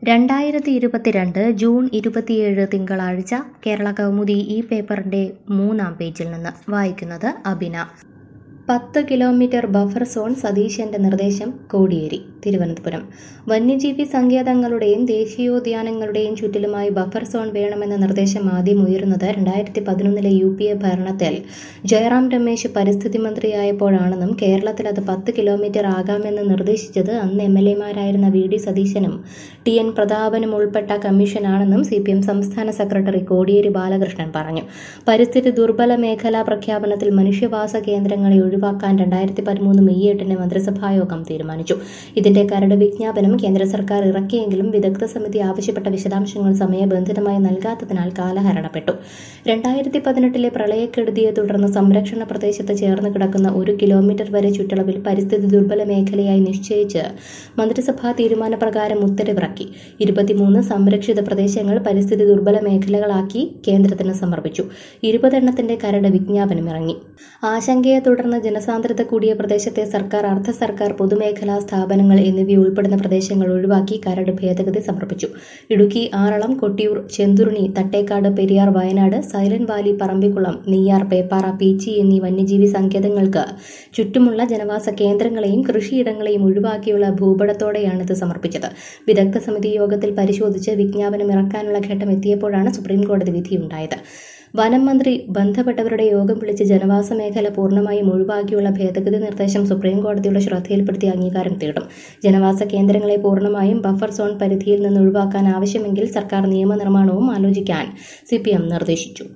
രണ്ടായിരത്തി ഇരുപത്തിരണ്ട് ജൂൺ ഇരുപത്തിയേഴ് തിങ്കളാഴ്ച കേരള കൗമുദി ഈ പേപ്പറിന്റെ മൂന്നാം പേജിൽ നിന്ന് വായിക്കുന്നത് അബിന പത്ത് കിലോമീറ്റർ ബഫർ സോൺ സതീശന്റെ നിർദ്ദേശം കോടിയേരി തിരുവനന്തപുരം വന്യജീവി സങ്കേതങ്ങളുടെയും ദേശീയോദ്യാനങ്ങളുടെയും ചുറ്റിലുമായി ബഫർ സോൺ വേണമെന്ന നിർദ്ദേശം ആദ്യം ഉയരുന്നത് രണ്ടായിരത്തി പതിനൊന്നിലെ യു പി എ ഭരണത്തിൽ ജയറാം രമേശ് പരിസ്ഥിതി മന്ത്രിയായപ്പോഴാണെന്നും കേരളത്തിൽ അത് പത്ത് കിലോമീറ്റർ ആകാമെന്ന് നിർദ്ദേശിച്ചത് അന്ന് എം എൽ എമാരായിരുന്ന വി ഡി സതീശനും ടി എൻ പ്രതാപനും ഉൾപ്പെട്ട കമ്മീഷനാണെന്നും സി പി എം സംസ്ഥാന സെക്രട്ടറി കോടിയേരി ബാലകൃഷ്ണൻ പറഞ്ഞു പരിസ്ഥിതി ദുർബല മേഖലാ പ്രഖ്യാപനത്തിൽ മനുഷ്യവാസ കേന്ദ്രങ്ങളെ ഒഴിവാക്കാൻ രണ്ടായിരത്തി പതിമൂന്ന് മെയ് എട്ടിന് മന്ത്രിസഭായോഗം തീരുമാനിച്ചു ഇതിന്റെ കരട് വിജ്ഞാപനം കേന്ദ്ര സർക്കാർ ഇറക്കിയെങ്കിലും വിദഗ്ധ സമിതി ആവശ്യപ്പെട്ട വിശദാംശങ്ങൾ സമയബന്ധിതമായി നൽകാത്തതിനാൽ കാലഹരണപ്പെട്ടു രണ്ടായിരത്തി പതിനെട്ടിലെ പ്രളയക്കെടുതിയെ തുടർന്ന് സംരക്ഷണ പ്രദേശത്ത് ചേർന്ന് കിടക്കുന്ന ഒരു കിലോമീറ്റർ വരെ ചുറ്റളവിൽ പരിസ്ഥിതി ദുർബല മേഖലയായി നിശ്ചയിച്ച് മന്ത്രിസഭാ തീരുമാനപ്രകാരം ഉത്തരവിറക്കി ഇരുപത്തിമൂന്ന് സംരക്ഷിത പ്രദേശങ്ങൾ പരിസ്ഥിതി ദുർബല മേഖലകളാക്കി കേന്ദ്രത്തിന് സമർപ്പിച്ചു ഇരുപതെണ്ണത്തിന്റെ കരട് വിജ്ഞാപനം ഇറങ്ങി ആശങ്കയെ തുടർന്ന് ജനസാന്ദ്രത കൂടിയ പ്രദേശത്തെ സർക്കാർ അർദ്ധ സർക്കാർ പൊതുമേഖലാ സ്ഥാപനങ്ങൾ എന്നിവയുൾപ്പെടുന്ന പ്രദേശങ്ങൾ ഒഴിവാക്കി കരട് ഭേദഗതി സമർപ്പിച്ചു ഇടുക്കി ആറളം കൊട്ടിയൂർ ചെന്തുരുണി തട്ടേക്കാട് പെരിയാർ വയനാട് സൈലന്റ് വാലി പറമ്പിക്കുളം നെയ്യാർ പേപ്പാറ പീച്ചി എന്നീ വന്യജീവി സങ്കേതങ്ങൾക്ക് ചുറ്റുമുള്ള ജനവാസ കേന്ദ്രങ്ങളെയും കൃഷിയിടങ്ങളെയും ഒഴിവാക്കിയുള്ള ഭൂപടത്തോടെയാണ് ഇത് സമർപ്പിച്ചത് വിദഗ്ധ സമിതി യോഗത്തിൽ പരിശോധിച്ച് വിജ്ഞാപനം ഇറക്കാനുള്ള ഘട്ടം എത്തിയപ്പോഴാണ് സുപ്രീംകോടതി വിധിയുണ്ടായത് വനം മന്ത്രി ബന്ധപ്പെട്ടവരുടെ യോഗം വിളിച്ച് ജനവാസ മേഖല പൂർണ്ണമായും ഒഴിവാക്കിയുള്ള ഭേദഗതി നിർദ്ദേശം സുപ്രീംകോടതിയുടെ ശ്രദ്ധയിൽപ്പെടുത്തി അംഗീകാരം തേടും ജനവാസ കേന്ദ്രങ്ങളെ പൂർണ്ണമായും ബഫർ സോൺ പരിധിയിൽ നിന്ന് ഒഴിവാക്കാൻ ആവശ്യമെങ്കിൽ സർക്കാർ നിയമനിർമ്മാണവും ആലോചിക്കാൻ സി നിർദ്ദേശിച്ചു